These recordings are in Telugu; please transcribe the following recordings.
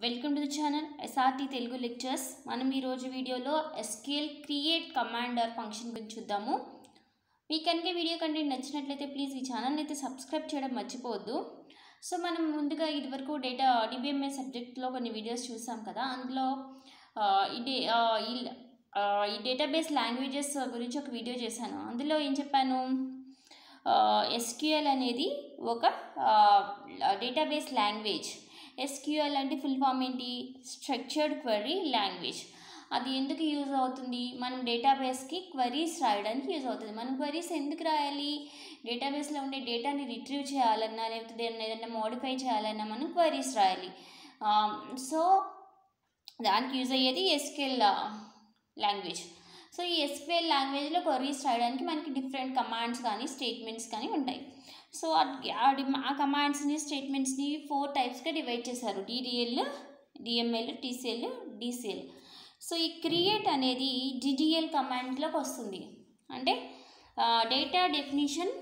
welcome to the channel SRT Telugu lectures మనం ఈరోజు వీడియోలో ఎస్కేల్ క్రియేట్ కమాండర్ ఫంక్షన్ గురించి చూద్దాము మీకు కనుక వీడియో కంటెంట్ నచ్చినట్లయితే ప్లీజ్ ఈ ఛానల్ని అయితే సబ్స్క్రైబ్ చేయడం మర్చిపోవద్దు సో మనం ముందుగా ఇదివరకు డేటా డిబిఎంఏ సబ్జెక్ట్లో కొన్ని వీడియోస్ చూసాం కదా అందులో ఆ, ఈ డే ఆ, ఈ ఆ, ఈ డేటాబేస్ లాంగ్వేజెస్ గురించి ఒక వీడియో చేశాను అందులో ఏం చెప్పాను ఎస్క్యూఎల్ అనేది ఒక డేటాబేస్ లాంగ్వేజ్ ఎస్క్యూఎల్ అంటే ఫుల్ ఫామ్ ఏంటి స్ట్రక్చర్డ్ క్వరీ లాంగ్వేజ్ అది ఎందుకు యూజ్ అవుతుంది మనం డేటాబేస్కి క్వరీస్ రాయడానికి యూజ్ అవుతుంది మనం క్వరీస్ ఎందుకు రాయాలి డేటాబేస్లో ఉండే డేటాని రిట్రీవ్ చేయాలన్నా లేకపోతే దాన్ని ఏదైనా మోడిఫై చేయాలన్నా మనం క్వరీస్ రాయాలి సో దానికి యూజ్ అయ్యేది ఎస్క్యూఎల్ లాంగ్వేజ్ సో ఈ ఎస్క్యూఎల్ లాంగ్వేజ్లో క్వరీస్ రాయడానికి మనకి డిఫరెంట్ కమాండ్స్ కానీ స్టేట్మెంట్స్ కానీ ఉంటాయి సో ఆ- ఆ డి- ఆ కమాండ్స్ని స్టేట్మెంట్స్ని ఫోర్ టైప్స్గా డివైడ్ చేశారు DDL DML TCL DCL so ఈ క్రియేట్ అనేది డిడిఎల్ కమాండ్లోకి వస్తుంది అంటే డేటా డెఫినిషన్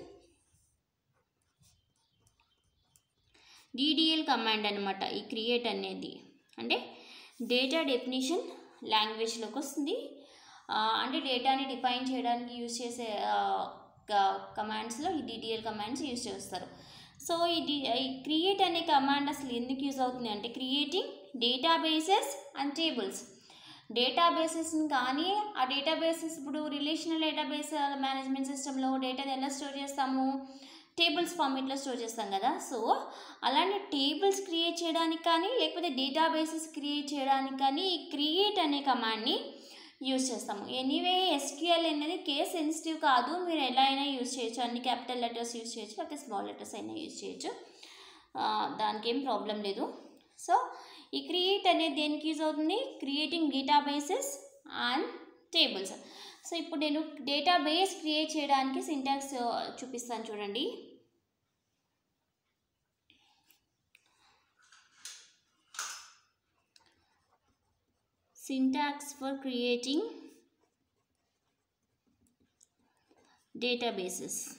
డిడిఎల్ కమాండ్ అనమాట ఈ క్రియేట్ అనేది అంటే డేటా డెఫినిషన్ లాంగ్వేజ్లోకి వస్తుంది ఆ, అంటే డేటాని డిఫైన్ చేయడానికి యూజ్ చేసే కమాండ్స్లో ఈ డిడిఎల్ కమాండ్స్ యూజ్ చేస్తారు సో ఈ డి ఈ క్రియేట్ అనే కమాండ్ అసలు ఎందుకు యూజ్ అవుతుంది అంటే క్రియేటింగ్ డేటాబేసెస్ అండ్ టేబుల్స్ డేటాబేసెస్ని కానీ ఆ డేటాబేసెస్ ఇప్పుడు రిలేషనల్ డేటాబేస్ మేనేజ్మెంట్ సిస్టంలో డేటాని ఎలా స్టోర్ చేస్తాము టేబుల్స్ ఫార్మేట్లో స్టోర్ చేస్తాం కదా సో అలాంటి టేబుల్స్ క్రియేట్ చేయడానికి కానీ లేకపోతే డేటాబేసెస్ క్రియేట్ చేయడానికి కానీ ఈ క్రియేట్ అనే కమాండ్ని యూజ్ చేస్తాము ఎనీవే ఎస్క్యూఎల్ అనేది కేస్ సెన్సిటివ్ కాదు మీరు ఎలా అయినా యూజ్ చేయొచ్చు అన్ని క్యాపిటల్ లెటర్స్ యూజ్ చేయొచ్చు లేకపోతే స్మాల్ లెటర్స్ అయినా యూజ్ చేయొచ్చు ఆ, దానికి ఏం ప్రాబ్లం లేదు సో ఈ క్రియేట్ అనేది దేనికి యూజ్ అవుతుంది creating databases and tables so ఇప్పుడు నేను డేటాబేస్ క్రియేట్ చేయడానికి సింటాక్స్ చూపిస్తాను చూడండి syntax for creating databases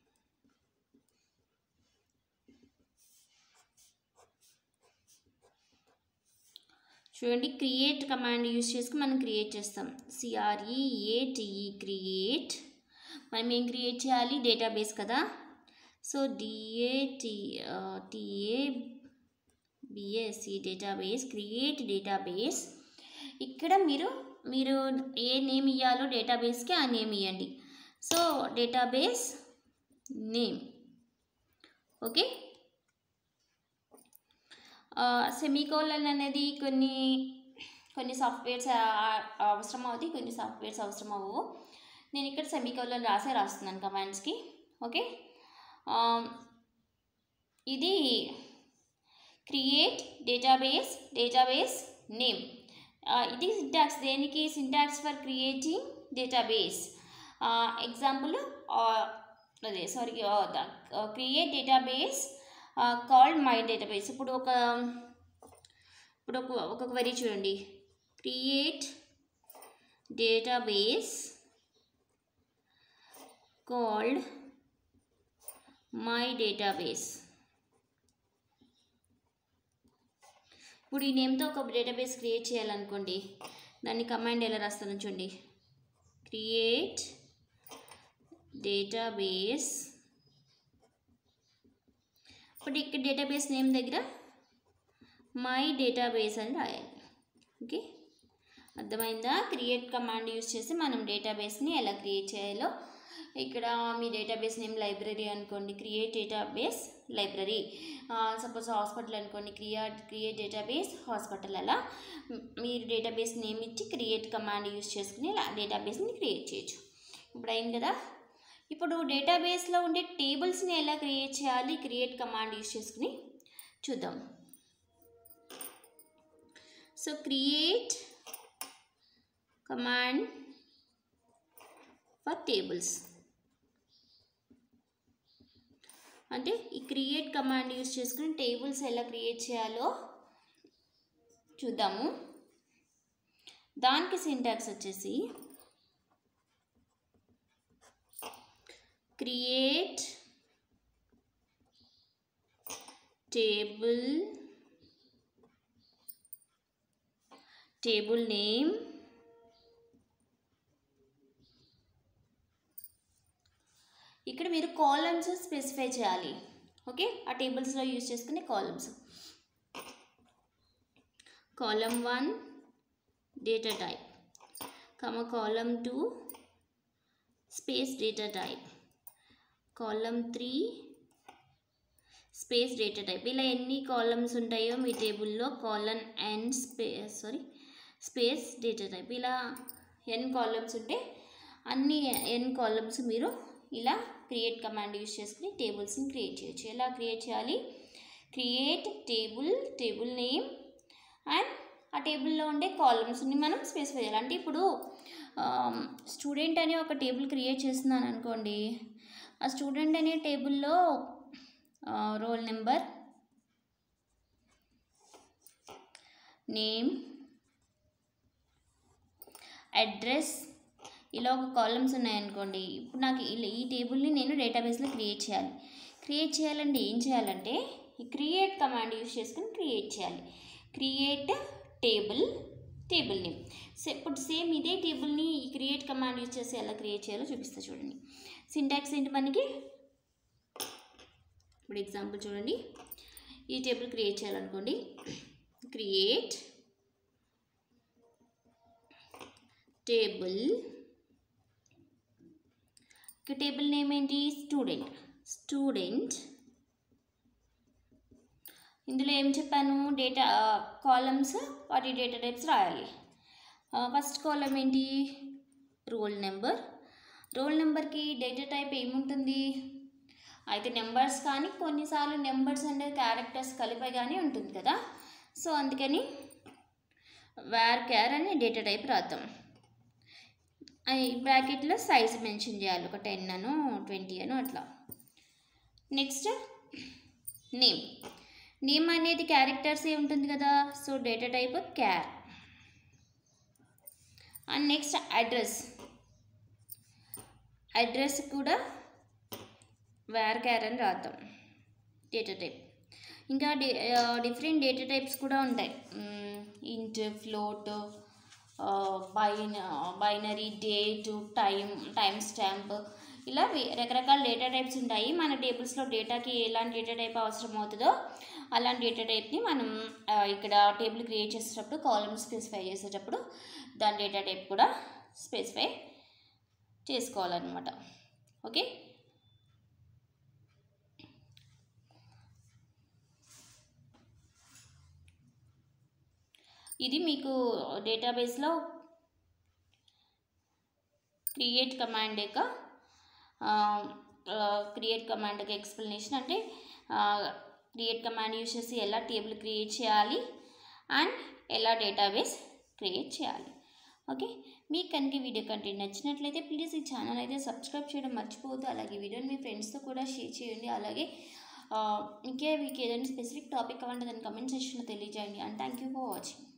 చూడండి క్రియేట్ కమాండ్ యూస్ చేసుకుని మనం క్రియేట్ చేస్తాం సిఆర్ఈఏటిఈ క్రియేట్ మనం ఏం క్రియేట్ చేయాలి డేటాబేస్ కదా సో డిఏటి టిఏ బిఎస్సి డేటాబేస్ క్రియేట్ డేటాబేస్ ఇక్కడ మీరు మీరు ఏ నేమ్ ఇవ్వాలో డేటాబేస్కి ఆ నేమ్ ఇవ్వండి so database name okay semicolon అనేది కొన్ని కొన్ని సాఫ్ట్వేర్స్ అవసరం అవుతాయి కొన్ని సాఫ్ట్వేర్స్ అవసరం అవ్వవు నేను ఇక్కడ సెమీకోలన్ రాసే రాస్తున్నాను కమాండ్స్కి ఓకే ఆ, ఇది క్రియేట్ డేటాబేస్ డేటాబేస్ నేమ్ ఇది సింటాక్స్ దేనికి syntax for creating database example అదే sorry create database called my database ఇప్పుడు ఒక ఇప్పుడు ఒక ఒక క్వరీ చూడండి create database called my database ఇప్పుడు ఈ నేమ్తో ఒక డేటాబేస్ క్రియేట్ చేయాలనుకోండి దాన్ని కమాండ్ ఎలా రాస్తాను చూడండి క్రియేట్ డేటాబేస్ ఇప్పుడు ఇక్కడ డేటాబేస్ నేమ్ దగ్గర మై డేటాబేస్ అని రాయాలి ఓకే అర్థమైందా క్రియేట్ కమాండ్ యూస్ చేసి మనం డేటాబేస్ని ఎలా క్రియేట్ చేయాలో ఇక్కడ మీ డేటాబేస్ నేమ్ లైబ్రరీ అనుకోండి create database library suppose hospital అనుకోండి క్రియేట్ క్రియేట్ డేటాబేస్ హాస్పిటల్ అలా మ్, మీరు డేటాబేస్ నేమ్ ఇచ్చి క్రియేట్ కమాండ్ యూస్ చేసుకుని డేటాబేస్ని క్రియేట్ చేయొచ్చు ఇప్పుడు అయింది కదా ఇప్పుడు డేటాబేస్లో ఉండే టేబుల్స్ని ఎలా క్రియేట్ చేయాలి క్రియేట్ కమాండ్ యూస్ చేసుకుని చూద్దాం so create command for tables అంటే ఈ క్రియేట్ కమాండ్ యూస్ చేసుకుని టేబుల్స్ ఎలా క్రియేట్ చేయాలో చూద్దాము దానికి సింటాక్స్ వచ్చేసి క్రియేట్ టేబుల్ టేబుల్ నేమ్ ఇక్కడ మీరు కాలమ్స్ స్పెసిఫై చేయాలి ఓకే ఆ టేబుల్స్లో యూజ్ చేసుకునే columns column one data type comma column two space data type column three space data type ఇలా ఎన్ని కాలమ్స్ ఉంటాయో మీ టేబుల్లో colon and space sorry space data type ఇలా ఎన్ కాలమ్స్ ఉంటే అన్ని ఎన్ కాలమ్స్ మీరు ఇలా క్రియేట్ కమాండ్ యూస్ చేసుకుని టేబుల్స్ని క్రియేట్ చేయొచ్చు ఎలా క్రియేట్ చేయాలి create table table name and ఆ టేబుల్లో ఉండే కాలమ్స్ని మనం స్పెసిఫై చేయాలి అంటే ఇప్పుడు స్టూడెంట్ అనే ఒక టేబుల్ క్రియేట్ చేస్తున్నాను అనుకోండి ఆ స్టూడెంట్ అనే టేబుల్లో రోల్ నెంబర్ నేమ్ అడ్రస్ ఇలా ఒక కాలమ్స్ ఉన్నాయనుకోండి ఇప్పుడు నాకు ఇలా ఈ టేబుల్ని నేను డేటాబేస్లో క్రియేట్ చేయాలి క్రియేట్ చేయాలంటే ఏం చేయాలంటే ఈ క్రియేట్ కమాండ్ యూస్ చేసుకుని క్రియేట్ చేయాలి create table table name so ఇప్పుడు సేమ్ ఇదే టేబుల్ని ఈ క్రియేట్ కమాండ్ యూస్ చేసి ఎలా క్రియేట్ చేయాలో చూపిస్తా చూడండి సింటాక్స్ ఏంటి మనకి ఇప్పుడు ఎగ్జాంపుల్ చూడండి ఈ టేబుల్ క్రియేట్ చేయాలనుకోండి క్రియేట్ టేబుల్ ఇక టేబుల్ నేమ్ ఏంటి స్టూడెంట్ స్టూడెంట్ ఇందులో ఏం చెప్పాను డేటా కాలమ్స్ వాటి డేటా టైప్స్ రాయాలి ఫస్ట్ కాలం ఏంటి రోల్ నెంబర్ రోల్ నెంబర్కి డేటా టైప్ ఏముంటుంది అయితే నెంబర్స్ కానీ కొన్నిసార్లు నెంబర్స్ అండ్ క్యారెక్టర్స్ కలిపి కానీ ఉంటుంది కదా సో అందుకని వేర్ క్యార్ అని డేటా టైప్ రాద్దాం ఈ బ్రాకెట్లో సైజ్ మెన్షన్ చేయాలి ఒక టెన్ అను ట్వంటీ అను అట్లా నెక్స్ట్ నేమ్ నేమ్ అనేది క్యారెక్టర్స్ ఏ ఉంటుంది కదా so data type char and next address address కూడా వేర్ క్యార్ అని రాద్దాం డేటా టైప్ ఇంకా డి డిఫరెంట్ డేటా టైప్స్ కూడా ఉంటాయి ఇంట్ ఫ్లోట్ బైన binary date time time stamp ఇలా వి- రకరకాల డేటా టైప్స్ ఉంటాయి మన టేబుల్స్లో డేటాకి ఎలాంటి డేటా టైప్ అవసరం అవుతుందో అలాంటి డేటా టైప్ని మనం ఆ, ఇక్కడ టేబుల్ క్రియేట్ చేసేటప్పుడు కాలమ్ స్పెసిఫై చేసేటప్పుడు దాని డేటా టైప్ కూడా స్పెసిఫై చేసుకోవాలన్నమాట ఓకే ఇది మీకు డేటాబేస్లో క్రియేట్ కమాండ్ యొక్క క్రియేట్ కమాండ్ యొక్క ఎక్స్ప్లెనేషన్ అంటే క్రియేట్ కమాండ్ యూస్ చేసి ఎలా టేబుల్ క్రియేట్ చేయాలి అండ్ ఎలా డేటాబేస్ క్రియేట్ చేయాలి ఓకే మీకు కనుక ఈ వీడియో కంటెంట్ నచ్చినట్లయితే ప్లీజ్ ఈ ఛానల్ అయితే సబ్స్క్రైబ్ చేయడం మర్చిపోవద్దు అలాగే వీడియోని మీ ఫ్రెండ్స్తో కూడా షేర్ చేయండి అలాగే ఆ, ఇంకే మీకు ఏదైనా స్పెసిఫిక్ టాపిక్ కావాలంటే దాన్ని కమెంట్ సెక్షన్లో తెలియజేయండి and thank you for watching